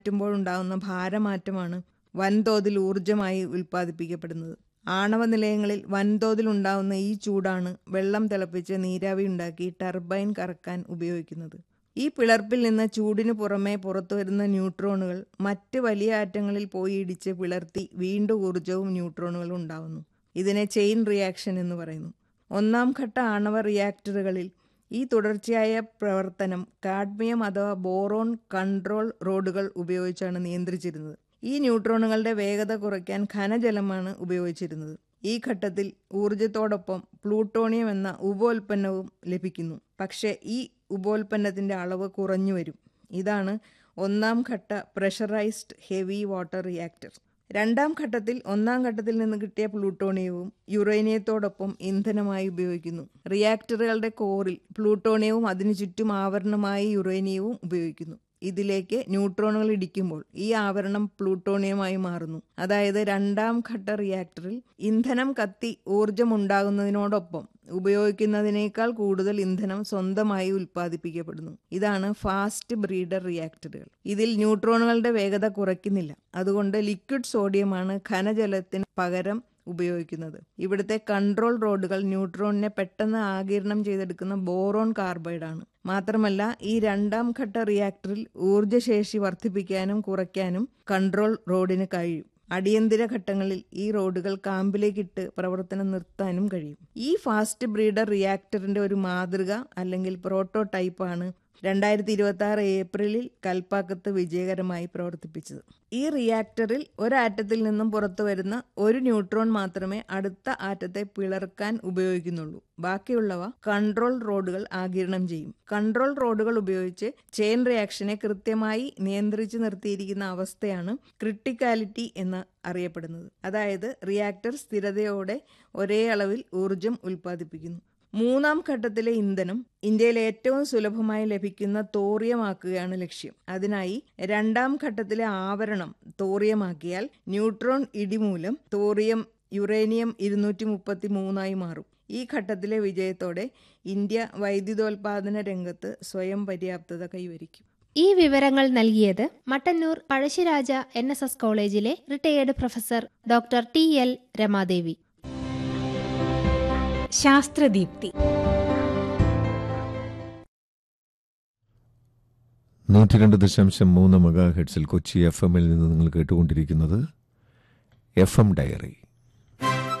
മാറ്റുമ്പോഴുണ്ടാകുന്ന ഭാരമാറ്റമാണ് വൻതോതിൽ ഊർജ്ജമായി ഉൽപ്പാദിപ്പിക്കപ്പെടുന്നത് ആണവ നിലയങ്ങളിൽ വൻതോതിൽ ഉണ്ടാകുന്ന ഈ ചൂടാണ് വെള്ളം തിളപ്പിച്ച് നീരാവി ഉണ്ടാക്കി ടർബൈൻ കറക്കാൻ ഉപയോഗിക്കുന്നത് ഈ പിളർപ്പിൽ നിന്ന് ചൂടിനു പുറമെ പുറത്തുവരുന്ന ന്യൂട്രോണുകൾ മറ്റ് വലിയ ആറ്റങ്ങളിൽ പോയി ഇടിച്ച് പിളർത്തി വീണ്ടും ഊർജവും ന്യൂട്രോണുകളും ഉണ്ടാവുന്നു ഇതിനെ ചെയിൻ റിയാക്ഷൻ എന്ന് പറയുന്നു ഒന്നാം ഘട്ട ആണവ റിയാക്ടറുകളിൽ ഈ തുടർച്ചയായ പ്രവർത്തനം കാഡ്മിയം അഥവാ ബോറോൺ കൺട്രോൾ റോഡുകൾ ഉപയോഗിച്ചാണ് നിയന്ത്രിച്ചിരുന്നത് ഈ ന്യൂട്രോണുകളുടെ വേഗത കുറയ്ക്കാൻ ഖനജലമാണ് ഉപയോഗിച്ചിരുന്നത് ഈ ഘട്ടത്തിൽ ഊർജത്തോടൊപ്പം പ്ലൂട്ടോണിയം എന്ന ഉപോൽപ്പന്നവും ലഭിക്കുന്നു പക്ഷേ ഈ ഉപോൽപ്പന്നത്തിൻ്റെ അളവ് കുറഞ്ഞു വരും ഇതാണ് ഒന്നാം ഘട്ട പ്രഷറൈസ്ഡ് ഹെവി വാട്ടർ റിയാക്ടർ രണ്ടാം ഘട്ടത്തിൽ ഒന്നാം ഘട്ടത്തിൽ നിന്ന് കിട്ടിയ പ്ലൂട്ടോണിയവും യുറേനിയത്തോടൊപ്പം ഇന്ധനമായി ഉപയോഗിക്കുന്നു റിയാക്ടറുകളുടെ കോറിൽ പ്ലൂട്ടോണിയവും അതിനു ചുറ്റും ആവരണമായി യുറേനിയവും ഉപയോഗിക്കുന്നു ഇതിലേക്ക് ന്യൂട്രോണുകൾ ഇടിക്കുമ്പോൾ ഈ ആവരണം പ്ലൂട്ടോണിയമായി മാറുന്നു അതായത് രണ്ടാം ഘട്ട റിയാക്ടറിൽ ഇന്ധനം കത്തി ഊർജമുണ്ടാകുന്നതിനോടൊപ്പം ഉപയോഗിക്കുന്നതിനേക്കാൾ കൂടുതൽ ഇന്ധനം സ്വന്തമായി ഉൽപ്പാദിപ്പിക്കപ്പെടുന്നു ഇതാണ് ഫാസ്റ്റ് ബ്രീഡർ റിയാക്ടറുകൾ ഇതിൽ ന്യൂട്രോണുകളുടെ വേഗത കുറയ്ക്കുന്നില്ല അതുകൊണ്ട് ലിക്വിഡ് സോഡിയമാണ് ഖനജലത്തിന് പകരം ഉപയോഗിക്കുന്നത് ഇവിടുത്തെ കൺട്രോൾ റോഡുകൾ ന്യൂട്രോണിനെ പെട്ടെന്ന് ആകിരണം ചെയ്തെടുക്കുന്ന ബോറോൺ കാർബൈഡാണ് മാത്രമല്ല ഈ രണ്ടാം ഘട്ട റിയാക്ടറിൽ ഊർജ്ജശേഷി വർദ്ധിപ്പിക്കാനും കുറയ്ക്കാനും കൺട്രോൾ റോഡിന് കഴിയും അടിയന്തര ഘട്ടങ്ങളിൽ ഈ റോഡുകൾ കാമ്പിലേക്കിട്ട് പ്രവർത്തനം നിർത്താനും കഴിയും ഈ ഫാസ്റ്റ് ബ്രീഡർ റിയാക്ടറിന്റെ ഒരു മാതൃക അല്ലെങ്കിൽ പ്രോട്ടോടൈപ്പാണ് രണ്ടായിരത്തി ഇരുപത്തി ആറ് ഏപ്രിലിൽ കൽപ്പാക്കത്ത് വിജയകരമായി പ്രവർത്തിപ്പിച്ചത് ഈ റിയാക്ടറിൽ ഒരാറ്റത്തിൽ നിന്നും പുറത്തു വരുന്ന ഒരു ന്യൂട്രോൺ മാത്രമേ അടുത്ത ആറ്റത്തെ പിളർക്കാൻ ഉപയോഗിക്കുന്നുള്ളൂ ബാക്കിയുള്ളവ കൺട്രോൾ റോഡുകൾ ആകിരണം ചെയ്യും കൺട്രോൾ റോഡുകൾ ഉപയോഗിച്ച് ചെയിൻ റിയാക്ഷനെ കൃത്യമായി നിയന്ത്രിച്ചു നിർത്തിയിരിക്കുന്ന അവസ്ഥയാണ് ക്രിട്ടിക്കാലിറ്റി എന്ന് അറിയപ്പെടുന്നത് അതായത് റിയാക്ടർ സ്ഥിരതയോടെ ഒരേ അളവിൽ ഊർജം ഉൽപ്പാദിപ്പിക്കുന്നു മൂന്നാം ഘട്ടത്തിലെ ഇന്ധനം ഇന്ത്യയിൽ ഏറ്റവും സുലഭമായി ലഭിക്കുന്ന തോറിയമാക്കുകയാണ് ലക്ഷ്യം അതിനായി രണ്ടാം ഘട്ടത്തിലെ ആവരണം തോറിയമാക്കിയാൽ ന്യൂട്രോൺ ഇടിമൂലം തോറിയം യുറേനിയം ഇരുന്നൂറ്റി മുപ്പത്തി മൂന്നായി മാറും ഈ ഘട്ടത്തിലെ വിജയത്തോടെ ഇന്ത്യ വൈദ്യുതോൽപാദന രംഗത്ത് സ്വയം പര്യാപ്തത കൈവരിക്കും ഈ വിവരങ്ങൾ നൽകിയത് Mattannur Pazhassiraja N S S കോളേജിലെ retired professor doctor T L Ramadevi Sasthradeepthi നൂറ്റി രണ്ട് ദശാംശം മൂന്ന് മെഗാ ഹെഡ്സിൽ കൊച്ചി എഫ് എമ്മിൽ നിന്ന് നിങ്ങൾ കേട്ടുകൊണ്ടിരിക്കുന്നത് എഫ് എം ഡയറി